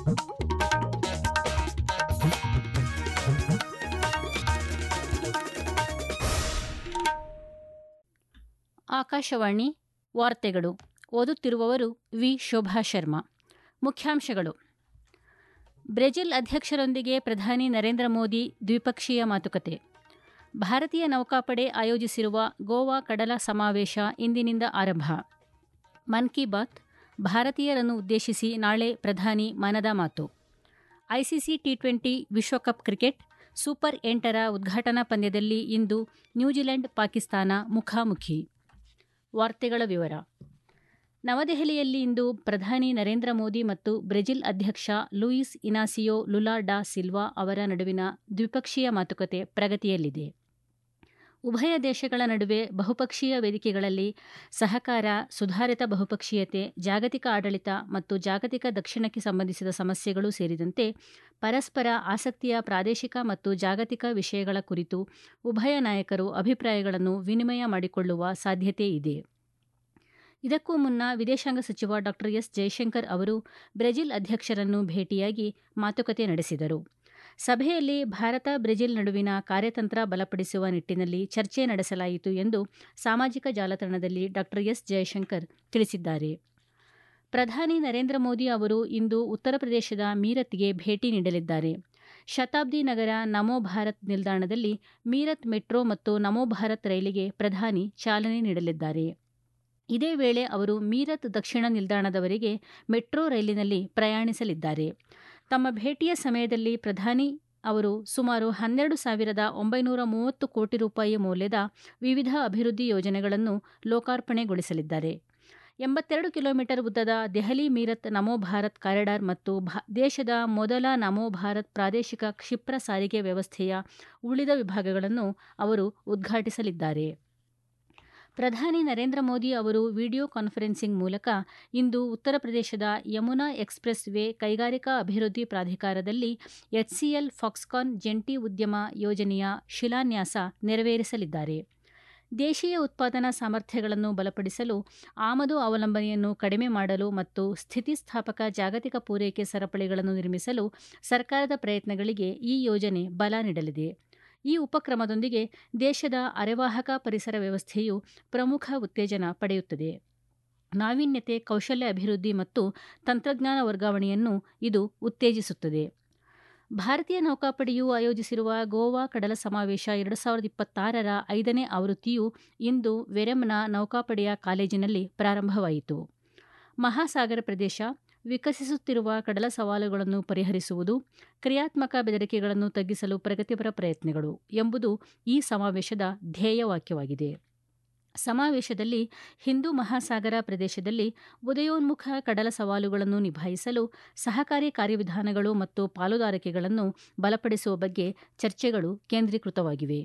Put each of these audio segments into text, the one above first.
ಆಕಾಶವಾಣಿ ವಾರ್ತೆಗಳು ಓದುತ್ತಿರುವವರು ವಿ ಶೋಭಾ ಶರ್ಮಾ ಮುಖ್ಯಾಂಶಗಳು ಬ್ರೆಜಿಲ್ ಅಧ್ಯಕ್ಷರೊಂದಿಗೆ ಪ್ರಧಾನಿ ನರೇಂದ್ರ ಮೋದಿ ದ್ವಿಪಕ್ಷೀಯ ಮಾತುಕತೆ ಭಾರತೀಯ ನೌಕಾಪಡೆ ಆಯೋಜಿಸಿರುವ ಗೋವಾ ಕಡಲ ಸಮಾವೇಶ ಇಂದಿನಿಂದ ಆರಂಭ ಮನ್ ಕಿ ಬಾತ್ ಭಾರತೀಯರನ್ನು ಉದ್ದೇಶಿಸಿ ನಾಳೆ ಪ್ರಧಾನಿ ಮನದ ಮಾತು ಐಸಿಸಿ ಟಿ ಟ್ವೆಂಟಿ ವಿಶ್ವಕಪ್ ಕ್ರಿಕೆಟ್ ಸೂಪರ್ ಎಂಟರ ಉದ್ಘಾಟನಾ ಪಂದ್ಯದಲ್ಲಿ ಇಂದು ನ್ಯೂಜಿಲೆಂಡ್ ಪಾಕಿಸ್ತಾನ ಮುಖಾಮುಖಿ ವಾರ್ತೆಗಳ ವಿವರ ನವದೆಹಲಿಯಲ್ಲಿ ಇಂದು ಪ್ರಧಾನಿ ನರೇಂದ್ರ ಮೋದಿ ಮತ್ತು ಬ್ರೆಜಿಲ್ ಅಧ್ಯಕ್ಷ ಲೂಯಿಸ್ ಇನಾಸಿಯೋ ಲುಲಾ ಡಾ ಸಿಲ್ವಾ ಅವರ ನಡುವಿನ ದ್ವಿಪಕ್ಷೀಯ ಮಾತುಕತೆ ಪ್ರಗತಿಯಲ್ಲಿದೆ ಉಭಯ ದೇಶಗಳ ನಡುವೆ ಬಹುಪಕ್ಷೀಯ ವೇದಿಕೆಗಳಲ್ಲಿ ಸಹಕಾರ ಸುಧಾರಿತ ಬಹುಪಕ್ಷೀಯತೆ ಜಾಗತಿಕ ಆಡಳಿತ ಮತ್ತು ಜಾಗತಿಕ ದಕ್ಷಿಣಕ್ಕೆ ಸಂಬಂಧಿಸಿದ ಸಮಸ್ಯೆಗಳು ಸೇರಿದಂತೆ ಪರಸ್ಪರ ಆಸಕ್ತಿಯ ಪ್ರಾದೇಶಿಕ ಮತ್ತು ಜಾಗತಿಕ ವಿಷಯಗಳ ಕುರಿತು ಉಭಯ ನಾಯಕರು ಅಭಿಪ್ರಾಯಗಳನ್ನು ವಿನಿಮಯ ಮಾಡಿಕೊಳ್ಳುವ ಸಾಧ್ಯತೆ ಇದೆ ಇದಕ್ಕೂ ಮುನ್ನ ವಿದೇಶಾಂಗ ಸಚಿವ ಡಾ ಎಸ್ ಜೈಶಂಕರ್ ಅವರು ಬ್ರೆಜಿಲ್ ಅಧ್ಯಕ್ಷರನ್ನು ಭೇಟಿಯಾಗಿ ಮಾತುಕತೆ ನಡೆಸಿದರು ಸಭೆಯಲ್ಲಿ ಭಾರತ ಬ್ರೆಜಿಲ್ ನಡುವಿನ ಕಾರ್ಯತಂತ್ರ ಬಲಪಡಿಸುವ ನಿಟ್ಟಿನಲ್ಲಿ ಚರ್ಚೆ ನಡೆಸಲಾಯಿತು ಎಂದು ಸಾಮಾಜಿಕ ಜಾಲತಾಣದಲ್ಲಿ ಡಾ ಎಸ್ ಜಯಶಂಕರ್ ತಿಳಿಸಿದ್ದಾರೆ ಪ್ರಧಾನಿ ನರೇಂದ್ರ ಮೋದಿ ಅವರು ಇಂದು ಉತ್ತರ ಪ್ರದೇಶದ ಮೀರತ್ಗೆ ಭೇಟಿ ನೀಡಲಿದ್ದಾರೆ ಶತಾಬ್ದಿ ನಗರ ನಮೋ ಭಾರತ್ ನಿಲ್ದಾಣದಲ್ಲಿ ಮೀರತ್ ಮೆಟ್ರೋ ಮತ್ತು ನಮೋ ಭಾರತ್ ರೈಲಿಗೆ ಪ್ರಧಾನಿ ಚಾಲನೆ ನೀಡಲಿದ್ದಾರೆ ಇದೇ ವೇಳೆ ಅವರು ಮೀರತ್ ದಕ್ಷಿಣ ನಿಲ್ದಾಣದವರೆಗೆ ಮೆಟ್ರೋ ರೈಲಿನಲ್ಲಿ ಪ್ರಯಾಣಿಸಲಿದ್ದಾರೆ ತಮ್ಮ ಭೇಟಿಯ ಸಮಯದಲ್ಲಿ ಪ್ರಧಾನಿ ಅವರು ಸುಮಾರು ಹನ್ನೆರಡು ಸಾವಿರದ ಒಂಬೈನೂರ ಮೂವತ್ತು ಕೋಟಿ ರೂಪಾಯಿ ಮೌಲ್ಯದ ವಿವಿಧ ಅಭಿವೃದ್ಧಿ ಯೋಜನೆಗಳನ್ನು ಲೋಕಾರ್ಪಣೆಗೊಳಿಸಲಿದ್ದಾರೆ ಎಂಬತ್ತೆರಡು ಕಿಲೋಮೀಟರ್ ಉದ್ದದ ದೆಹಲಿ ಮೀರತ್ ನಮೋ ಭಾರತ್ ಕಾರಿಡಾರ್ ಮತ್ತು ದೇಶದ ಮೊದಲ ನಮೋ ಭಾರತ್ ಪ್ರಾದೇಶಿಕ ಕ್ಷಿಪ್ರ ಸಾರಿಗೆ ವ್ಯವಸ್ಥೆಯ ಉಳಿದ ವಿಭಾಗಗಳನ್ನು ಅವರು ಉದ್ಘಾಟಿಸಲಿದ್ದಾರೆ ಪ್ರಧಾನಿ ನರೇಂದ್ರ ಮೋದಿ ಅವರು ವಿಡಿಯೋ ಕಾನ್ಫರೆನ್ಸಿಂಗ್ ಮೂಲಕ ಇಂದು ಉತ್ತರ ಪ್ರದೇಶದ ಯಮುನಾ ಎಕ್ಸ್ಪ್ರೆಸ್ ವೇ ಕೈಗಾರಿಕಾ ಅಭಿವೃದ್ಧಿ ಪ್ರಾಧಿಕಾರದಲ್ಲಿ ಎಚ್ಸಿಎಲ್ ಫಾಕ್ಸ್ಕಾನ್ ಜಂಟಿ ಉದ್ಯಮ ಯೋಜನೆಯ ಶಿಲಾನ್ಯಾಸ ನೆರವೇರಿಸಲಿದ್ದಾರೆ ದೇಶೀಯ ಉತ್ಪಾದನಾ ಸಾಮರ್ಥ್ಯಗಳನ್ನು ಬಲಪಡಿಸಲು ಆಮದು ಅವಲಂಬನೆಯನ್ನು ಕಡಿಮೆ ಮಾಡಲು ಮತ್ತು ಸ್ಥಿತಿಸ್ಥಾಪಕ ಜಾಗತಿಕ ಪೂರೈಕೆ ಸರಪಳಿಗಳನ್ನು ನಿರ್ಮಿಸಲು ಸರ್ಕಾರದ ಪ್ರಯತ್ನಗಳಿಗೆ ಈ ಯೋಜನೆ ಬಲ ನೀಡಲಿದೆ ಈ ಉಪಕ್ರಮದೊಂದಿಗೆ ದೇಶದ ಅರೆವಾಹಕ ಪರಿಸರ ವ್ಯವಸ್ಥೆಯು ಪ್ರಮುಖ ಉತ್ತೇಜನ ಪಡೆಯುತ್ತದೆ ನಾವೀನ್ಯತೆ ಕೌಶಲ್ಯ ಅಭಿವೃದ್ಧಿ ಮತ್ತು ತಂತ್ರಜ್ಞಾನ ವರ್ಗಾವಣೆಯನ್ನು ಇದು ಉತ್ತೇಜಿಸುತ್ತದೆ ಭಾರತೀಯ ನೌಕಾಪಡೆಯು ಆಯೋಜಿಸಿರುವ ಗೋವಾ ಕಡಲ ಸಮಾವೇಶ ಎರಡು ಸಾವಿರದ ಇಪ್ಪತ್ತಾರರ ಐದನೇ ಆವೃತ್ತಿಯು ಇಂದು ವೆರೆಮ್ನ ನೌಕಾಪಡೆಯ ಕಾಲೇಜಿನಲ್ಲಿ ಪ್ರಾರಂಭವಾಯಿತು ಮಹಾಸಾಗರ ಪ್ರದೇಶ ವಿಕಸಿಸುತ್ತಿರುವ ಕಡಲ ಸವಾಲುಗಳನ್ನು ಪರಿಹರಿಸುವುದು ಕ್ರಿಯಾತ್ಮಕ ಬೆದರಿಕೆಗಳನ್ನು ತಗ್ಗಿಸಲು ಪ್ರಗತಿಪರ ಪ್ರಯತ್ನಗಳು ಎಂಬುದು ಈ ಸಮಾವೇಶದ ಧ್ಯೇಯವಾಕ್ಯವಾಗಿದೆ ಸಮಾವೇಶದಲ್ಲಿ ಹಿಂದೂ ಮಹಾಸಾಗರ ಪ್ರದೇಶದಲ್ಲಿ ಉದಯೋನ್ಮುಖ ಕಡಲ ಸವಾಲುಗಳನ್ನು ನಿಭಾಯಿಸಲು ಸಹಕಾರಿ ಕಾರ್ಯವಿಧಾನಗಳು ಮತ್ತು ಪಾಲುದಾರಿಕೆಗಳನ್ನು ಬಲಪಡಿಸುವ ಬಗ್ಗೆ ಚರ್ಚೆಗಳು ಕೇಂದ್ರೀಕೃತವಾಗಿವೆ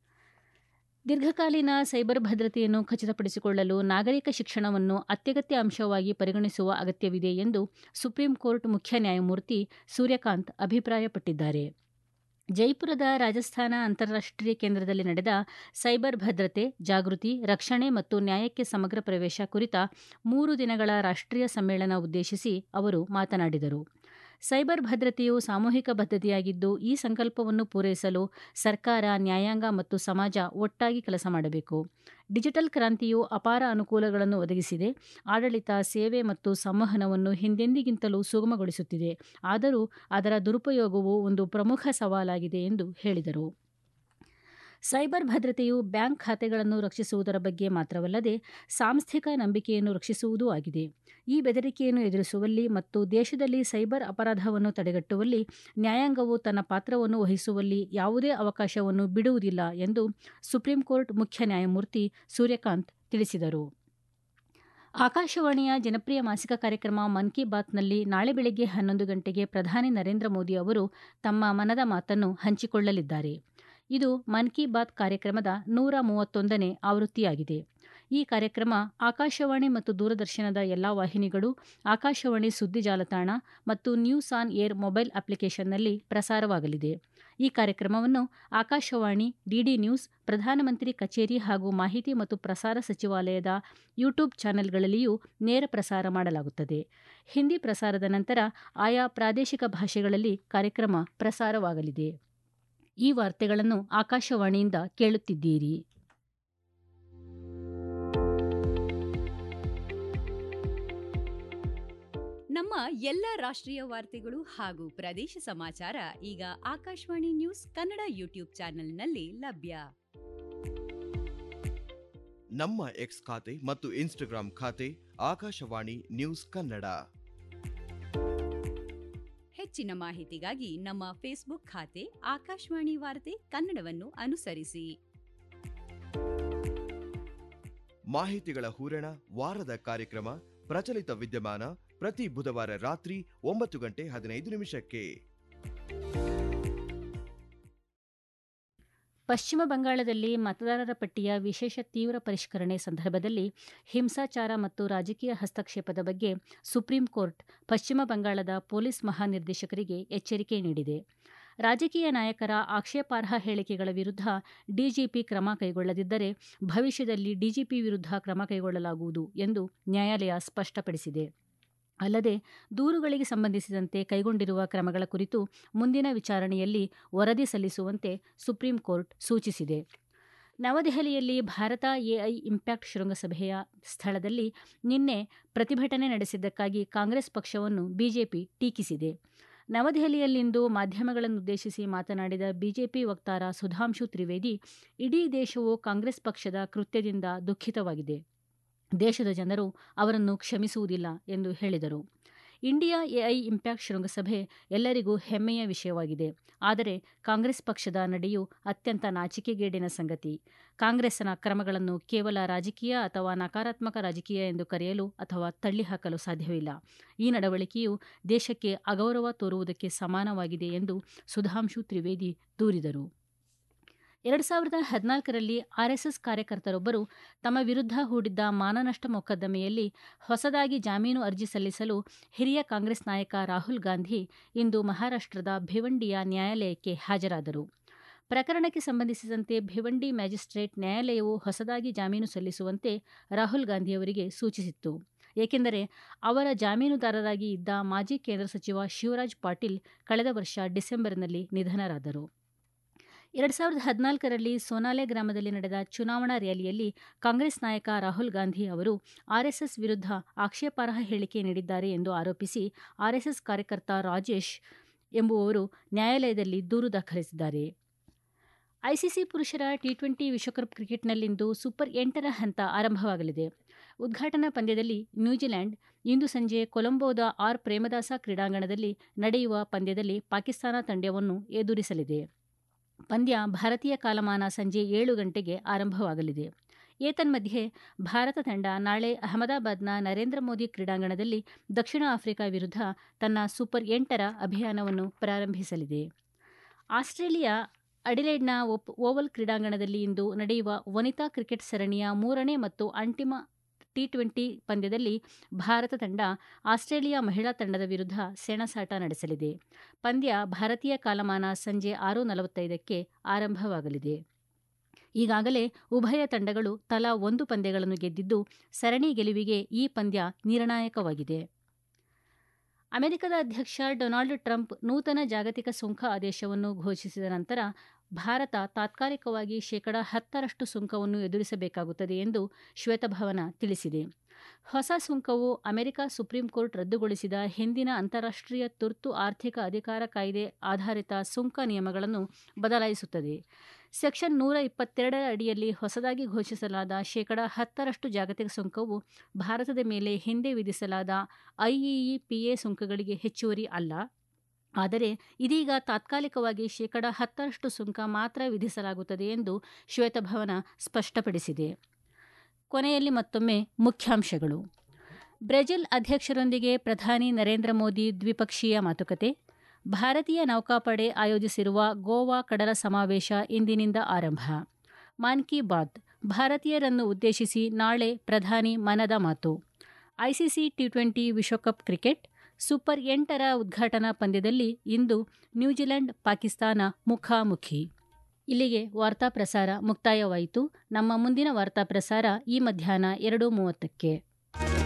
ದೀರ್ಘಕಾಲೀನ ಸೈಬರ್ ಭದ್ರತೆಯನ್ನು ಖಚಿತಪಡಿಸಿಕೊಳ್ಳಲು ನಾಗರಿಕ ಶಿಕ್ಷಣವನ್ನು ಅತ್ಯಗತ್ಯ ಅಂಶವಾಗಿ ಪರಿಗಣಿಸುವ ಅಗತ್ಯವಿದೆ ಎಂದು ಸುಪ್ರೀಂ ಕೋರ್ಟ್ ಮುಖ್ಯ ನ್ಯಾಯಮೂರ್ತಿ ಸೂರ್ಯಕಾಂತ್ ಅಭಿಪ್ರಾಯಪಟ್ಟಿದ್ದಾರೆ ಜೈಪುರದ ರಾಜಸ್ಥಾನ ಅಂತಾರಾಷ್ಟ್ರೀಯ ಕೇಂದ್ರದಲ್ಲಿ ನಡೆದ ಸೈಬರ್ ಭದ್ರತೆ ಜಾಗೃತಿ ರಕ್ಷಣೆ ಮತ್ತು ನ್ಯಾಯಕ್ಕೆ ಸಮಗ್ರ ಪ್ರವೇಶ ಕುರಿತ ಮೂರು ದಿನಗಳ ರಾಷ್ಟ್ರೀಯ ಸಮ್ಮೇಳನ ಉದ್ದೇಶಿಸಿ ಅವರು ಮಾತನಾಡಿದರು ಸೈಬರ್ ಭದ್ರತೆಯು ಸಾಮೂಹಿಕ ಬದ್ಧತೆಯಾಗಿದ್ದು ಈ ಸಂಕಲ್ಪವನ್ನು ಪೂರೈಸಲು ಸರ್ಕಾರ ನ್ಯಾಯಾಂಗ ಮತ್ತು ಸಮಾಜ ಒಟ್ಟಾಗಿ ಕೆಲಸ ಮಾಡಬೇಕು ಡಿಜಿಟಲ್ ಕ್ರಾಂತಿಯು ಅಪಾರ ಅನುಕೂಲಗಳನ್ನು ಒದಗಿಸಿದೆ ಆಡಳಿತ ಸೇವೆ ಮತ್ತು ಸಂವಹನವನ್ನು ಹಿಂದೆಂದಿಗಿಂತಲೂ ಸುಗಮಗೊಳಿಸುತ್ತಿದೆ ಆದರೂ ಅದರ ದುರುಪಯೋಗವು ಒಂದು ಪ್ರಮುಖ ಸವಾಲಾಗಿದೆ ಎಂದು ಹೇಳಿದರು ಸೈಬರ್ ಭದ್ರತೆಯು ಬ್ಯಾಂಕ್ ಖಾತೆಗಳನ್ನು ರಕ್ಷಿಸುವುದರ ಬಗ್ಗೆ ಮಾತ್ರವಲ್ಲದೆ ಸಾಂಸ್ಥಿಕ ನಂಬಿಕೆಯನ್ನು ರಕ್ಷಿಸುವುದೂ ಆಗಿದೆ ಈ ಬೆದರಿಕೆಯನ್ನು ಎದುರಿಸುವಲ್ಲಿ ಮತ್ತು ದೇಶದಲ್ಲಿ ಸೈಬರ್ ಅಪರಾಧವನ್ನು ತಡೆಗಟ್ಟುವಲ್ಲಿ ನ್ಯಾಯಾಂಗವು ತನ್ನ ಪಾತ್ರವನ್ನು ವಹಿಸುವಲ್ಲಿ ಯಾವುದೇ ಅವಕಾಶವನ್ನು ಬಿಡುವುದಿಲ್ಲ ಎಂದು ಸುಪ್ರೀಂ ಕೋರ್ಟ್ ಮುಖ್ಯ ನ್ಯಾಯಮೂರ್ತಿ ಸೂರ್ಯಕಾಂತ್ ತಿಳಿಸಿದರು ಆಕಾಶವಾಣಿಯ ಜನಪ್ರಿಯ ಮಾಸಿಕ ಕಾರ್ಯಕ್ರಮ ಮನ್ ಕಿ ಬಾತ್ನಲ್ಲಿ ನಾಳೆ ಬೆಳಗ್ಗೆ ಹನ್ನೊಂದು ಗಂಟೆಗೆ ಪ್ರಧಾನಿ ನರೇಂದ್ರ ಮೋದಿ ಅವರು ತಮ್ಮ ಮನದ ಮಾತನ್ನು ಹಂಚಿಕೊಳ್ಳಲಿದ್ದಾರೆ ಇದು ಮನ್ ಕಿ ಬಾತ್ ಕಾರ್ಯಕ್ರಮದ ನೂರ ಮೂವತ್ತೊಂದನೇ ಆವೃತ್ತಿಯಾಗಿದೆ ಈ ಕಾರ್ಯಕ್ರಮ ಆಕಾಶವಾಣಿ ಮತ್ತು ದೂರದರ್ಶನದ ಎಲ್ಲಾ ವಾಹಿನಿಗಳು ಆಕಾಶವಾಣಿ ಸುದ್ದಿ ಜಾಲತಾಣ ಮತ್ತು ನ್ಯೂಸ್ ಆನ್ ಏರ್ ಮೊಬೈಲ್ ಅಪ್ಲಿಕೇಶನ್ನಲ್ಲಿ ಪ್ರಸಾರವಾಗಲಿದೆ ಈ ಕಾರ್ಯಕ್ರಮವನ್ನು ಆಕಾಶವಾಣಿ ಡಿಡಿ ನ್ಯೂಸ್ ಪ್ರಧಾನಮಂತ್ರಿ ಕಚೇರಿ ಹಾಗೂ ಮಾಹಿತಿ ಮತ್ತು ಪ್ರಸಾರ ಸಚಿವಾಲಯದ ಯೂಟ್ಯೂಬ್ ಚಾನೆಲ್ಗಳಲ್ಲಿಯೂ ನೇರ ಪ್ರಸಾರ ಮಾಡಲಾಗುತ್ತದೆ ಹಿಂದಿ ಪ್ರಸಾರದ ನಂತರ ಆಯಾ ಪ್ರಾದೇಶಿಕ ಭಾಷೆಗಳಲ್ಲಿ ಕಾರ್ಯಕ್ರಮ ಪ್ರಸಾರವಾಗಲಿದೆ ಈ ವಾರ್ತೆಗಳನ್ನು ಆಕಾಶವಾಣಿಯಿಂದ ಕೇಳುತ್ತಿದ್ದೀರಿ ನಮ್ಮ ಎಲ್ಲ ರಾಷ್ಟ್ರೀಯ ವಾರ್ತೆಗಳು ಹಾಗೂ ಪ್ರದೇಶ ಸಮಾಚಾರ ಈಗ ಆಕಾಶವಾಣಿ ನ್ಯೂಸ್ ಕನ್ನಡ ಯೂಟ್ಯೂಬ್ ಚಾನೆಲ್ನಲ್ಲಿ ಲಭ್ಯ ನಮ್ಮ ಎಕ್ಸ್ ಖಾತೆ ಮತ್ತು ಇನ್ಸ್ಟಾಗ್ರಾಂ ಖಾತೆ ಆಕಾಶವಾಣಿ ನ್ಯೂಸ್ ಕನ್ನಡ ಹೆಚ್ಚಿನ ಮಾಹಿತಿಗಾಗಿ ನಮ್ಮ ಫೇಸ್ಬುಕ್ ಖಾತೆ ಆಕಾಶವಾಣಿ ವಾರ್ತೆ ಕನ್ನಡವನ್ನು ಅನುಸರಿಸಿ ಮಾಹಿತಿಗಳ ಹೂರಣ ವಾರದ ಕಾರ್ಯಕ್ರಮ ಪ್ರಚಲಿತ ವಿದ್ಯಮಾನ ಪ್ರತಿ ಬುಧವಾರ ರಾತ್ರಿ ಒಂಬತ್ತು ಗಂಟೆ ಹದಿನೈದು ನಿಮಿಷಕ್ಕೆ ಪಶ್ಚಿಮ ಬಂಗಾಳದಲ್ಲಿ ಮತದಾರರ ಪಟ್ಟಿಯ ವಿಶೇಷ ತೀವ್ರ ಪರಿಷ್ಕರಣೆ ಸಂದರ್ಭದಲ್ಲಿ ಹಿಂಸಾಚಾರ ಮತ್ತು ರಾಜಕೀಯ ಹಸ್ತಕ್ಷೇಪದ ಬಗ್ಗೆ ಸುಪ್ರೀಂ ಕೋರ್ಟ್ ಪಶ್ಚಿಮ ಬಂಗಾಳದ ಪೊಲೀಸ್ ಮಹಾನಿರ್ದೇಶಕರಿಗೆ ಎಚ್ಚರಿಕೆ ನೀಡಿದೆ ರಾಜಕೀಯ ನಾಯಕರ ಆಕ್ಷೇಪಾರ್ಹ ಹೇಳಿಕೆಗಳ ವಿರುದ್ಧ ಡಿಜಿಪಿ ಕ್ರಮ ಕೈಗೊಳ್ಳದಿದ್ದರೆ ಭವಿಷ್ಯದಲ್ಲಿ ಡಿಜಿಪಿ ವಿರುದ್ಧ ಕ್ರಮ ಕೈಗೊಳ್ಳಲಾಗುವುದು ಎಂದು ನ್ಯಾಯಾಲಯ ಸ್ಪಷ್ಟಪಡಿಸಿದೆ ಅಲ್ಲದೆ ದೂರುಗಳಿಗೆ ಸಂಬಂಧಿಸಿದಂತೆ ಕೈಗೊಂಡಿರುವ ಕ್ರಮಗಳ ಕುರಿತು ಮುಂದಿನ ವಿಚಾರಣೆಯಲ್ಲಿ ವರದಿ ಸಲ್ಲಿಸುವಂತೆ ಸುಪ್ರೀಂ ಕೋರ್ಟ್ ಸೂಚಿಸಿದೆ ನವದೆಹಲಿಯಲ್ಲಿ ಭಾರತ ಎಐ ಇಂಪ್ಯಾಕ್ಟ್ ಶೃಂಗಸಭೆಯ ಸ್ಥಳದಲ್ಲಿ ನಿನ್ನೆ ಪ್ರತಿಭಟನೆ ನಡೆಸಿದ್ದಕ್ಕಾಗಿ ಕಾಂಗ್ರೆಸ್ ಪಕ್ಷವನ್ನು ಬಿಜೆಪಿ ಟೀಕಿಸಿದೆ ನವದೆಹಲಿಯಲ್ಲಿಂದು ಮಾಧ್ಯಮಗಳನ್ನುದ್ದೇಶಿಸಿ ಮಾತನಾಡಿದ ಬಿಜೆಪಿ ವಕ್ತಾರ ಸುಧಾಂಶು ತ್ರಿವೇದಿ ಇಡೀ ದೇಶವು ಕಾಂಗ್ರೆಸ್ ಪಕ್ಷದ ಕೃತ್ಯದಿಂದ ದುಃಖಿತವಾಗಿದೆ ದೇಶದ ಜನರು ಅವರನ್ನು ಕ್ಷಮಿಸುವುದಿಲ್ಲ ಎಂದು ಹೇಳಿದರು ಇಂಡಿಯಾ ಎಐ ಇಂಪ್ಯಾಕ್ಟ್ ಶೃಂಗಸಭೆ ಎಲ್ಲರಿಗೂ ಹೆಮ್ಮೆಯ ವಿಷಯವಾಗಿದೆ ಆದರೆ ಕಾಂಗ್ರೆಸ್ ಪಕ್ಷದ ನಡೆಯು ಅತ್ಯಂತ ನಾಚಿಕೆಗೇಡಿನ ಸಂಗತಿ ಕಾಂಗ್ರೆಸ್ನ ಕ್ರಮಗಳನ್ನು ಕೇವಲ ರಾಜಕೀಯ ಅಥವಾ ನಕಾರಾತ್ಮಕ ರಾಜಕೀಯ ಎಂದು ಕರೆಯಲು ಅಥವಾ ತಳ್ಳಿಹಾಕಲು ಸಾಧ್ಯವಿಲ್ಲ ಈ ನಡವಳಿಕೆಯು ದೇಶಕ್ಕೆ ಅಗೌರವ ತೋರುವುದಕ್ಕೆ ಸಮಾನವಾಗಿದೆ ಎಂದು ಸುಧಾಂಶು ತ್ರಿವೇದಿ ದೂರಿದರು ಎರಡು ಸಾವಿರದ ಹದಿನಾಲ್ಕರಲ್ಲಿ ಆರ್ಎಸ್ಎಸ್ ಕಾರ್ಯಕರ್ತರೊಬ್ಬರು ತಮ್ಮ ವಿರುದ್ಧ ಹೂಡಿದ್ದ ಮಾನನಷ್ಟ ಮೊಕದ್ದಮೆಯಲ್ಲಿ ಹೊಸದಾಗಿ ಜಾಮೀನು ಅರ್ಜಿ ಸಲ್ಲಿಸಲು ಹಿರಿಯ ಕಾಂಗ್ರೆಸ್ ನಾಯಕ ರಾಹುಲ್ ಗಾಂಧಿ ಇಂದು ಮಹಾರಾಷ್ಟ್ರದ ಭಿವಂಡಿಯ ನ್ಯಾಯಾಲಯಕ್ಕೆ ಹಾಜರಾದರು ಪ್ರಕರಣಕ್ಕೆ ಸಂಬಂಧಿಸಿದಂತೆ ಭಿವಂಡಿ ಮ್ಯಾಜಿಸ್ಟ್ರೇಟ್ ನ್ಯಾಯಾಲಯವು ಹೊಸದಾಗಿ ಜಾಮೀನು ಸಲ್ಲಿಸುವಂತೆ ರಾಹುಲ್ ಗಾಂಧಿಯವರಿಗೆ ಸೂಚಿಸಿತ್ತು ಏಕೆಂದರೆ ಅವರ ಜಾಮೀನುದಾರರಾಗಿ ಇದ್ದ ಮಾಜಿ ಕೇಂದ್ರ ಸಚಿವ ಶಿವರಾಜ್ ಪಾಟೀಲ್ ಕಳೆದ ವರ್ಷ ಡಿಸೆಂಬರ್ನಲ್ಲಿ ನಿಧನರಾದರು ಎರಡು ಸಾವಿರದ ಹದಿನಾಲ್ಕರಲ್ಲಿ ಸೋನಾಲೆ ಗ್ರಾಮದಲ್ಲಿ ನಡೆದ ಚುನಾವಣಾ ರ್ಯಾಲಿಯಲ್ಲಿ ಕಾಂಗ್ರೆಸ್ ನಾಯಕ ರಾಹುಲ್ ಗಾಂಧಿ ಅವರು ಆರ್ಎಸ್ಎಸ್ ವಿರುದ್ಧ ಆಕ್ಷೇಪಾರ್ಹ ಹೇಳಿಕೆ ನೀಡಿದ್ದಾರೆ ಎಂದು ಆರೋಪಿಸಿ ಆರ್ಎಸ್ಎಸ್ ಕಾರ್ಯಕರ್ತ ರಾಜೇಶ್ ಎಂಬುವವರು ನ್ಯಾಯಾಲಯದಲ್ಲಿ ದೂರು ದಾಖಲಿಸಿದ್ದಾರೆ ಐಸಿಸಿ ಪುರುಷರ ಟಿ ಟ್ವೆಂಟಿ ವಿಶ್ವಕಪ್ ಕ್ರಿಕೆಟ್ನಲ್ಲಿಂದು ಸೂಪರ್ ಎಂಟರ ಹಂತ ಆರಂಭವಾಗಲಿದೆ ಉದ್ಘಾಟನಾ ಪಂದ್ಯದಲ್ಲಿ ನ್ಯೂಜಿಲೆಂಡ್ ಇಂದು ಸಂಜೆ ಕೊಲಂಬೋದ ಆರ್ ಪ್ರೇಮದಾಸ ಕ್ರೀಡಾಂಗಣದಲ್ಲಿ ನಡೆಯುವ ಪಂದ್ಯದಲ್ಲಿ ಪಾಕಿಸ್ತಾನ ತಂಡವನ್ನು ಎದುರಿಸಲಿದೆ ಪಂದ್ಯ ಭಾರತೀಯ ಕಾಲಮಾನ ಸಂಜೆ ಏಳು ಗಂಟೆಗೆ ಆರಂಭವಾಗಲಿದೆ ಏತನ್ಮಧ್ಯೆ ಭಾರತ ತಂಡ ನಾಳೆ ಅಹಮದಾಬಾದ್ನ ನರೇಂದ್ರ ಮೋದಿ ಕ್ರೀಡಾಂಗಣದಲ್ಲಿ ದಕ್ಷಿಣ ಆಫ್ರಿಕಾ ವಿರುದ್ಧ ತನ್ನ ಸೂಪರ್ ಎಂಟರ ಅಭಿಯಾನವನ್ನು ಪ್ರಾರಂಭಿಸಲಿದೆ ಆಸ್ಟ್ರೇಲಿಯಾ ಅಡಿಲೇಡ್ನ ಒಪ್ ಓವಲ್ ಕ್ರೀಡಾಂಗಣದಲ್ಲಿ ಇಂದು ನಡೆಯುವ ವನಿತಾ ಕ್ರಿಕೆಟ್ ಸರಣಿಯ ಮೂರನೇ ಮತ್ತು ಅಂತಿಮ ಟಿ ಟ್ವೆಂಟಿ ಪಂದ್ಯದಲ್ಲಿ ಭಾರತ ತಂಡ ಆಸ್ಟ್ರೇಲಿಯಾ ಮಹಿಳಾ ತಂಡದ ವಿರುದ್ಧ ಸೆಣಸಾಟ ನಡೆಸಲಿದೆ ಪಂದ್ಯ ಭಾರತೀಯ ಕಾಲಮಾನ ಸಂಜೆ ಆರು ನಲವತ್ತೈದಕ್ಕೆ ಆರಂಭವಾಗಲಿದೆ ಈಗಾಗಲೇ ಉಭಯ ತಂಡಗಳು ತಲಾ ಒಂದು ಪಂದ್ಯಗಳನ್ನು ಗೆದ್ದಿದ್ದು ಸರಣಿ ಗೆಲುವಿಗೆ ಈ ಪಂದ್ಯ ನಿರ್ಣಾಯಕವಾಗಿದೆ ಅಮೆರಿಕದ ಅಧ್ಯಕ್ಷ ಡೊನಾಲ್ಡ್ ಟ್ರಂಪ್ ನೂತನ ಜಾಗತಿಕ ಸುಂಕ ಆದೇಶವನ್ನು ಘೋಷಿಸಿದ ನಂತರ ಭಾರತ ತಾತ್ಕಾಲಿಕವಾಗಿ ಶೇಕಡ ಹತ್ತರಷ್ಟು ಸುಂಕವನ್ನು ಎದುರಿಸಬೇಕಾಗುತ್ತದೆ ಎಂದು ಶ್ವೇತಭವನ ತಿಳಿಸಿದೆ ಹೊಸ ಸುಂಕವು ಅಮೆರಿಕ ಸುಪ್ರೀಂ ಕೋರ್ಟ್ ರದ್ದುಗೊಳಿಸಿದ ಹಿಂದಿನ ಅಂತಾರಾಷ್ಟ್ರೀಯ ತುರ್ತು ಆರ್ಥಿಕ ಅಧಿಕಾರ ಕಾಯ್ದೆ ಆಧಾರಿತ ಸುಂಕ ನಿಯಮಗಳನ್ನು ಬದಲಾಯಿಸುತ್ತದೆ ಸೆಕ್ಷನ್ ನೂರ ಇಪ್ಪತ್ತೆರಡರ ಅಡಿಯಲ್ಲಿ ಹೊಸದಾಗಿ ಘೋಷಿಸಲಾದ ಶೇಕಡ ಹತ್ತರಷ್ಟು ಜಾಗತಿಕ ಸುಂಕವು ಭಾರತದ ಮೇಲೆ ಹಿಂದೆ ವಿಧಿಸಲಾದ ಐಇಇಪಿಎ ಸುಂಕಗಳಿಗೆ ಹೆಚ್ಚುವರಿ ಅಲ್ಲ ಆದರೆ ಇದೀಗ ತಾತ್ಕಾಲಿಕವಾಗಿ ಶೇಕಡ ಹತ್ತರಷ್ಟು ಸುಂಕ ಮಾತ್ರ ವಿಧಿಸಲಾಗುತ್ತದೆ ಎಂದು ಶ್ವೇತಭವನ ಸ್ಪಷ್ಟಪಡಿಸಿದೆ ಕೊನೆಯಲ್ಲಿ ಮತ್ತೊಮ್ಮೆ ಮುಖ್ಯಾಂಶಗಳು ಬ್ರೆಜಿಲ್ ಅಧ್ಯಕ್ಷರೊಂದಿಗೆ ಪ್ರಧಾನಿ ನರೇಂದ್ರ ಮೋದಿ ದ್ವಿಪಕ್ಷೀಯ ಮಾತುಕತೆ ಭಾರತೀಯ ನೌಕಾಪಡೆ ಆಯೋಜಿಸಿರುವ ಗೋವಾ ಕಡಲ ಸಮಾವೇಶ ಇಂದಿನಿಂದ ಆರಂಭ ಮಾನ್ ಕಿ ಬಾತ್ ಭಾರತೀಯರನ್ನು ಉದ್ದೇಶಿಸಿ ನಾಳೆ ಪ್ರಧಾನಿ ಮನದ ಮಾತು ಐಸಿಸಿ ಟಿ ಟ್ವೆಂಟಿ ವಿಶ್ವಕಪ್ ಕ್ರಿಕೆಟ್ ಸೂಪರ್ ಎಂಟರ ಉದ್ಘಾಟನಾ ಪಂದ್ಯದಲ್ಲಿ ಇಂದು ನ್ಯೂಜಿಲೆಂಡ್ ಪಾಕಿಸ್ತಾನ ಮುಖಾಮುಖಿ ಇಲ್ಲಿಗೆ ವಾರ್ತಾ ಪ್ರಸಾರ ಮುಕ್ತಾಯವಾಯಿತು ನಮ್ಮ ಮುಂದಿನ ವಾರ್ತಾ ಪ್ರಸಾರ ಈ ಮಧ್ಯಾಹ್ನ ಎರಡು ಮೂವತ್ತಕ್ಕೆ